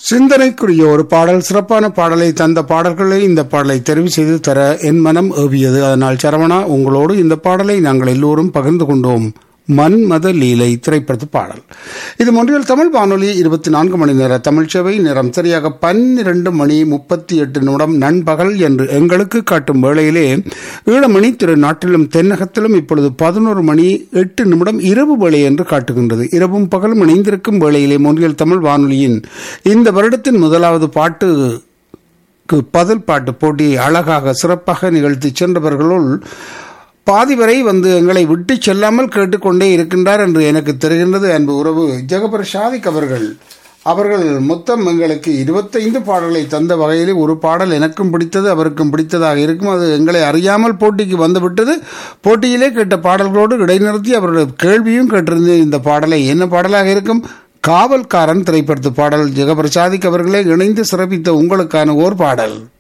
சிந்தனைக்குரிய ஒரு பாடல் சிறப்பான பாடலை தந்த பாடல்களை இந்த பாடலை தெரிவு செய்து தர என் மனம் ஏவியது அதனால் சரவணா உங்களோடு இந்த பாடலை நாங்கள் எல்லோரும் பகிர்ந்து கொண்டோம் மன்மத லீலை திரைப்படத்து பாடல் இது மொன்றியல் தமிழ் வானொலி இருபத்தி நான்கு மணி நேர தமிழ் சேவை நேரம் சரியாக பன்னிரண்டு மணி முப்பத்தி எட்டு நிமிடம் நண்பகல் என்று எங்களுக்கு காட்டும் வேளையிலே ஈழமணி திரு நாட்டிலும் தென்னகத்திலும் இப்பொழுது பதினோரு மணி எட்டு நிமிடம் இரவு வேளை என்று காட்டுகின்றது இரவும் பகலும் இணைந்திருக்கும் வேளையிலே மொன்றியல் தமிழ் வானொலியின் இந்த வருடத்தின் முதலாவது பாட்டு பதில் பாட்டு போட்டியை அழகாக சிறப்பாக நிகழ்த்தி சென்றவர்களுள் பாதி வரை வந்து எங்களை விட்டு செல்லாமல் கேட்டுக்கொண்டே இருக்கின்றார் என்று எனக்கு தெரிகின்றது அன்பு உறவு ஜெகபர் ஷாதிக் அவர்கள் அவர்கள் மொத்தம் எங்களுக்கு இருபத்தைந்து பாடல்களை தந்த வகையில் ஒரு பாடல் எனக்கும் பிடித்தது அவருக்கும் பிடித்ததாக இருக்கும் அது எங்களை அறியாமல் போட்டிக்கு வந்துவிட்டது போட்டியிலே கேட்ட பாடல்களோடு இடைநிறுத்தி அவருடைய கேள்வியும் கேட்டிருந்த இந்த பாடலை என்ன பாடலாக இருக்கும் காவல்காரன் திரைப்படத்து பாடல் ஜெகபர் சாதிக் அவர்களே இணைந்து சிறப்பித்த உங்களுக்கான ஓர் பாடல்